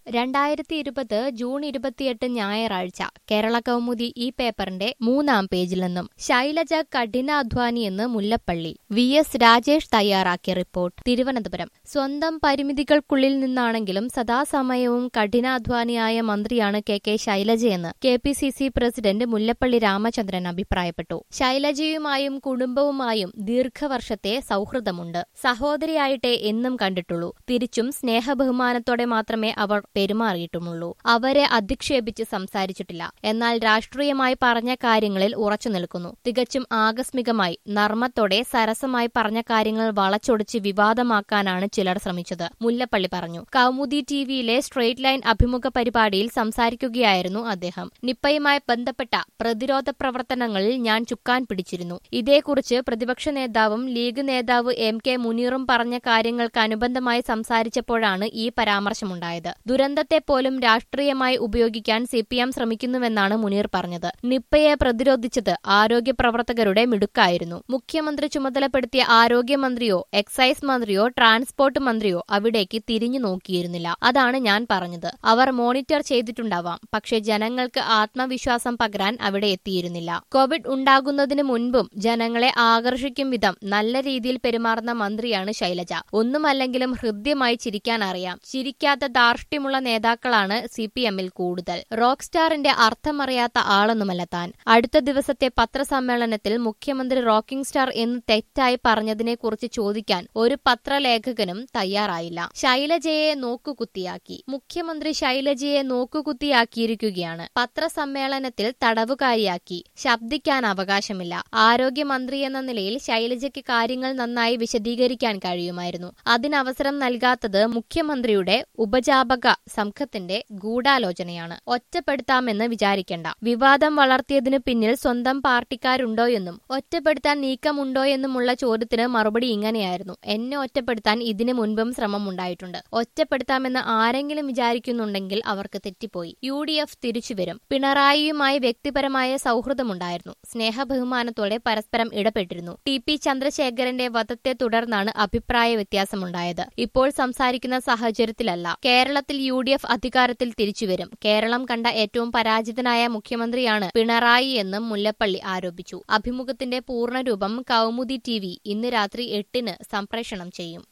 രണ്ടായിരത്തി ഇരുപത് ജൂൺ ഇരുപത്തിയെട്ട് ഞായറാഴ്ച കേരള കൗമുദി ഈ പേപ്പറിന്റെ മൂന്നാം പേജിൽ നിന്നും ശൈലജ കഠിനാധ്വാനിയെന്ന് മുല്ലപ്പള്ളി വി എസ് രാജേഷ് തയ്യാറാക്കിയ റിപ്പോർട്ട് തിരുവനന്തപുരം സ്വന്തം പരിമിതികൾക്കുള്ളിൽ നിന്നാണെങ്കിലും സദാസമയവും കഠിനാധ്വാനിയായ മന്ത്രിയാണ് കെ കെ ശൈലജയെന്ന് K P C C president Mullappally Ramachandran അഭിപ്രായപ്പെട്ടു ശൈലജയുമായും കുടുംബവുമായും ദീർഘവർഷത്തെ സൗഹൃദമുണ്ട് സഹോദരിയായിട്ടേ എന്നും കണ്ടിട്ടുള്ളൂ തിരിച്ചും സ്നേഹബഹുമാനത്തോടെ മാത്രമേ അവർ പെരുമാറിയിട്ടുമുള്ളൂ അവരെ അധിക്ഷേപിച്ച് സംസാരിച്ചിട്ടില്ല എന്നാൽ രാഷ്ട്രീയമായി പറഞ്ഞ കാര്യങ്ങളിൽ ഉറച്ചു നിൽക്കുന്നു തികച്ചും ആകസ്മികമായി നർമ്മത്തോടെ സരസമായി പറഞ്ഞ കാര്യങ്ങൾ വളച്ചൊടിച്ച് വിവാദമാക്കാനാണ് ചിലർ ശ്രമിച്ചത് മുല്ലപ്പള്ളി പറഞ്ഞു കൗമുദി ടിവിയിലെ സ്ട്രേറ്റ് ലൈൻ അഭിമുഖ പരിപാടിയിൽ സംസാരിക്കുകയായിരുന്നു അദ്ദേഹം നിപ്പയുമായി ബന്ധപ്പെട്ട പ്രതിരോധ പ്രവർത്തനങ്ങളിൽ ഞാൻ ചുക്കാൻ പിടിച്ചിരുന്നു ഇതേക്കുറിച്ച് പ്രതിപക്ഷ നേതാവും ലീഗ് നേതാവ് എം കെ മുനീറും പറഞ്ഞ കാര്യങ്ങൾക്ക് അനുബന്ധമായി സംസാരിച്ചപ്പോഴാണ് ഈ പരാമർശമുണ്ടായത് ദുരന്തത്തെ പോലും രാഷ്ട്രീയമായി ഉപയോഗിക്കാൻ സി പി എം ശ്രമിക്കുന്നുവെന്നാണ് മുനീർ പറഞ്ഞത് നിപ്പയെ പ്രതിരോധിച്ചത് ആരോഗ്യ പ്രവർത്തകരുടെ മിടുക്കായിരുന്നു മുഖ്യമന്ത്രി ചുമതലപ്പെടുത്തിയ ആരോഗ്യമന്ത്രിയോ എക്സൈസ് മന്ത്രിയോ ട്രാൻസ്പോർട്ട് മന്ത്രിയോ അവിടേക്ക് തിരിഞ്ഞു നോക്കിയിരുന്നില്ല അതാണ് ഞാൻ പറഞ്ഞത് അവർ മോണിറ്റർ ചെയ്തിട്ടുണ്ടാവാം പക്ഷേ ജനങ്ങൾക്ക് ആത്മവിശ്വാസം പകരാൻ അവിടെ എത്തിയിരുന്നില്ല കോവിഡ് ഉണ്ടാകുന്നതിന് മുൻപും ജനങ്ങളെ ആകർഷിക്കും വിധം നല്ല രീതിയിൽ പെരുമാറുന്ന മന്ത്രിയാണ് ശൈലജ ഒന്നുമല്ലെങ്കിലും ഹൃദ്യമായി ചിരിക്കാൻ അറിയാം ചിരിക്കാത്ത ധാർഷ്ട്യമുള്ള നേതാക്കളാണ് സി പി എമ്മിൽ കൂടുതൽ റോക്ക് സ്റ്റാറിന്റെ അർത്ഥമറിയാത്ത ആളൊന്നുമല്ല താൻ അടുത്ത ദിവസത്തെ പത്രസമ്മേളനത്തിൽ മുഖ്യമന്ത്രി റോക്കിംഗ് സ്റ്റാർ എന്ന് തെറ്റായി പറഞ്ഞതിനെക്കുറിച്ച് ചോദിക്കാൻ ഒരു പത്രലേഖകനും തയ്യാറായില്ല ശൈലജയെ നോക്കുകുത്തിയാക്കി മുഖ്യമന്ത്രി ശൈലജയെ നോക്കുകുത്തിയാക്കിയിരിക്കുകയാണ് പത്രസമ്മേളനത്തിൽ തടവുകാരിയാക്കി ശബ്ദിക്കാൻ അവകാശമില്ല ആരോഗ്യമന്ത്രി എന്ന നിലയിൽ ശൈലജയ്ക്ക് കാര്യങ്ങൾ നന്നായി വിശദീകരിക്കാൻ കഴിയുമായിരുന്നു അതിനവസരം നൽകാത്തത് മുഖ്യമന്ത്രിയുടെ ഉപജാപക സംഘത്തിന്റെ ഗൂഢാലോചനയാണ് ഒറ്റപ്പെടുത്താമെന്ന് വിചാരിക്കേണ്ട വിവാദം വളർത്തിയതിനു പിന്നിൽ സ്വന്തം പാർട്ടിക്കാരുണ്ടോയെന്നും ഒറ്റപ്പെടുത്താൻ നീക്കമുണ്ടോയെന്നുമുള്ള ചോദ്യത്തിന് മറുപടി ഇങ്ങനെയായിരുന്നു എന്നെ ഒറ്റപ്പെടുത്താൻ ഇതിനു മുൻപും ശ്രമമുണ്ടായിട്ടുണ്ട് ഒറ്റപ്പെടുത്താമെന്ന് ആരെങ്കിലും വിചാരിക്കുന്നുണ്ടെങ്കിൽ അവർക്ക് തെറ്റിപ്പോയി യു ഡി എഫ് തിരിച്ചുവരും പിണറായിയുമായി വ്യക്തിപരമായ സൗഹൃദമുണ്ടായിരുന്നു സ്നേഹബഹുമാനത്തോടെ പരസ്പരം ഇടപെട്ടിരുന്നു ടി പി ചന്ദ്രശേഖരന്റെ വധത്തെ തുടർന്നാണ് അഭിപ്രായ വ്യത്യാസമുണ്ടായത് ഇപ്പോൾ സംസാരിക്കുന്ന സാഹചര്യത്തിലല്ല കേരളത്തിൽ യു ഡി എഫ് അധികാരത്തിൽ തിരിച്ചുവരും കേരളം കണ്ട ഏറ്റവും പരാജിതനായ മുഖ്യമന്ത്രിയാണ് പിണറായി എന്നും മുല്ലപ്പള്ളി ആരോപിച്ചു അഭിമുഖത്തിന്റെ പൂർണ്ണരൂപം കൗമുദി ടി ഇന്ന് രാത്രി എട്ടിന് സംപ്രേഷണം ചെയ്യും